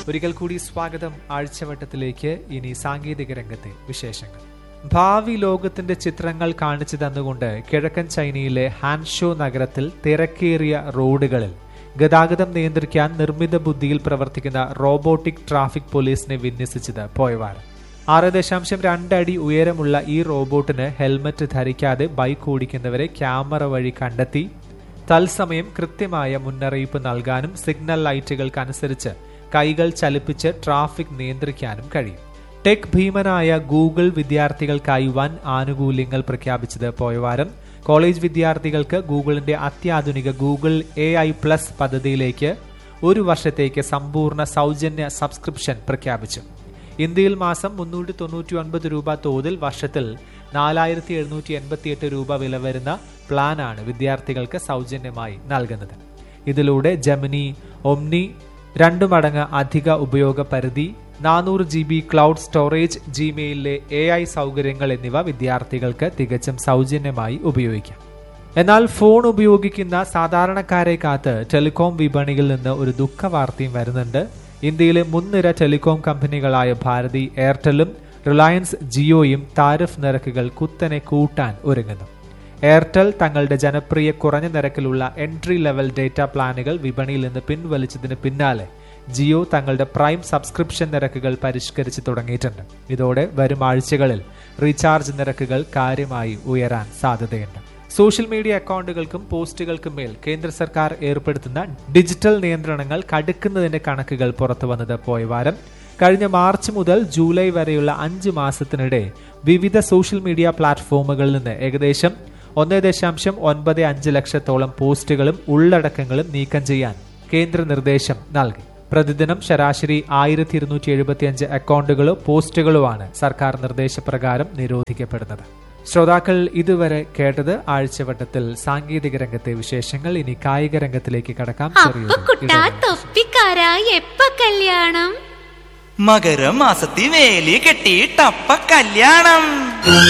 ഒരിക്കൽ കൂടി സ്വാഗതം ആഴ്ചവട്ടത്തിലേക്ക് ഇനി സാങ്കേതിക രംഗത്തെ വിശേഷങ്ങൾ ഭാവി ലോകത്തിന്റെ ചിത്രങ്ങൾ കാണിച്ചു തന്നുകൊണ്ട് കിഴക്കൻ ചൈനയിലെ ഹാൻഷോ നഗരത്തിൽ തിരക്കേറിയ റോഡുകളിൽ ഗതാഗതം നിയന്ത്രിക്കാൻ നിർമ്മിത ബുദ്ധിയിൽ പ്രവർത്തിക്കുന്ന റോബോട്ടിക് ട്രാഫിക് പോലീസിനെ വിന്യസിച്ചത് പോയവാരം ആറ് ദശാംശം രണ്ടടി ഉയരമുള്ള ഈ റോബോട്ടിന് ഹെൽമറ്റ് ധരിക്കാതെ ബൈക്ക് ഓടിക്കുന്നവരെ ക്യാമറ വഴി കണ്ടെത്തി തത്സമയം കൃത്യമായ മുന്നറിയിപ്പ് നൽകാനും സിഗ്നൽ ലൈറ്റുകൾക്കനുസരിച്ച് കൈകൾ ചലിപ്പിച്ച് ട്രാഫിക് നിയന്ത്രിക്കാനും കഴിയും ടെക് ഭീമനായ ഗൂഗിൾ വിദ്യാർത്ഥികൾക്കായി വൻ ആനുകൂല്യങ്ങൾ പ്രഖ്യാപിച്ചത് പോയവാരം കോളേജ് വിദ്യാർത്ഥികൾക്ക് ഗൂഗിളിന്റെ അത്യാധുനിക ഗൂഗിൾ എ ഐ പ്ലസ് പദ്ധതിയിലേക്ക് ഒരു വർഷത്തേക്ക് സമ്പൂർണ്ണ സൗജന്യ സബ്സ്ക്രിപ്ഷൻ പ്രഖ്യാപിച്ചു ഇന്ത്യയിൽ മാസം മുന്നൂറ്റി തൊണ്ണൂറ്റി ഒൻപത് രൂപ തോതിൽ വർഷത്തിൽ നാലായിരത്തി എഴുന്നൂറ്റി എൺപത്തിയെട്ട് രൂപ വില വരുന്ന പ്ലാനാണ് വിദ്യാർത്ഥികൾക്ക് സൗജന്യമായി നൽകുന്നത് ഇതിലൂടെ ജമിനി ഒമ്നി രണ്ടു മടങ്ങ് അധിക ഉപയോഗ പരിധി നാനൂറ് ജി ബി ക്ലൗഡ് സ്റ്റോറേജ് ജിമെയിലിലെ എ ഐ സൗകര്യങ്ങൾ എന്നിവ വിദ്യാർത്ഥികൾക്ക് തികച്ചും സൗജന്യമായി ഉപയോഗിക്കാം എന്നാൽ ഫോൺ ഉപയോഗിക്കുന്ന സാധാരണക്കാരെ കാത്ത് ടെലികോം വിപണിയിൽ നിന്ന് ഒരു ദുഃഖവാർത്തയും വരുന്നുണ്ട് ഇന്ത്യയിലെ മുൻനിര ടെലികോം കമ്പനികളായ ഭാരതി എയർടെലും റിലയൻസ് ജിയോയും താരിഫ് നിരക്കുകൾ കുത്തനെ കൂട്ടാൻ ഒരുങ്ങുന്നു എയർടെൽ തങ്ങളുടെ ജനപ്രിയ കുറഞ്ഞ നിരക്കിലുള്ള എൻട്രി ലെവൽ ഡേറ്റ പ്ലാനുകൾ വിപണിയിൽ നിന്ന് പിൻവലിച്ചതിന് പിന്നാലെ ജിയോ തങ്ങളുടെ പ്രൈം സബ്സ്ക്രിപ്ഷൻ നിരക്കുകൾ പരിഷ്കരിച്ച് തുടങ്ങിയിട്ടുണ്ട് ഇതോടെ വരും ആഴ്ചകളിൽ റീചാർജ് നിരക്കുകൾ കാര്യമായി ഉയരാൻ സാധ്യതയുണ്ട് സോഷ്യൽ മീഡിയ അക്കൗണ്ടുകൾക്കും പോസ്റ്റുകൾക്കും മേൽ കേന്ദ്ര സർക്കാർ ഏർപ്പെടുത്തുന്ന ഡിജിറ്റൽ നിയന്ത്രണങ്ങൾ കടുക്കുന്നതിന്റെ കണക്കുകൾ പുറത്തുവന്നത് പോയ വാരം കഴിഞ്ഞ മാർച്ച് മുതൽ ജൂലൈ വരെയുള്ള അഞ്ച് മാസത്തിനിടെ വിവിധ സോഷ്യൽ മീഡിയ പ്ലാറ്റ്ഫോമുകളിൽ നിന്ന് ഏകദേശം ഒന്ന് ദശാംശം ഒൻപത് അഞ്ച് ലക്ഷത്തോളം പോസ്റ്റുകളും ഉള്ളടക്കങ്ങളും നീക്കം ചെയ്യാൻ കേന്ദ്ര നിർദ്ദേശം നൽകി പ്രതിദിനം ശരാശരി ആയിരത്തി ഇരുന്നൂറ്റി എഴുപത്തിയഞ്ച് അക്കൗണ്ടുകളോ പോസ്റ്റുകളുമാണ് സർക്കാർ നിർദ്ദേശപ്രകാരം നിരോധിക്കപ്പെടുന്നത് ശ്രോതാക്കൾ ഇതുവരെ കേട്ടത് ആഴ്ചവട്ടത്തിൽ സാങ്കേതിക രംഗത്തെ വിശേഷങ്ങൾ ഇനി കായിക രംഗത്തിലേക്ക് കടക്കാം അപ്പൊ ചെറിയൊരു കുട്ടാ ഇടവേള. തൊപ്പിക്കാരാ എപ്പ കല്യാണം മകരമാസത്തി വേലി കെട്ടിയിട്ടപ്പ കല്യാണം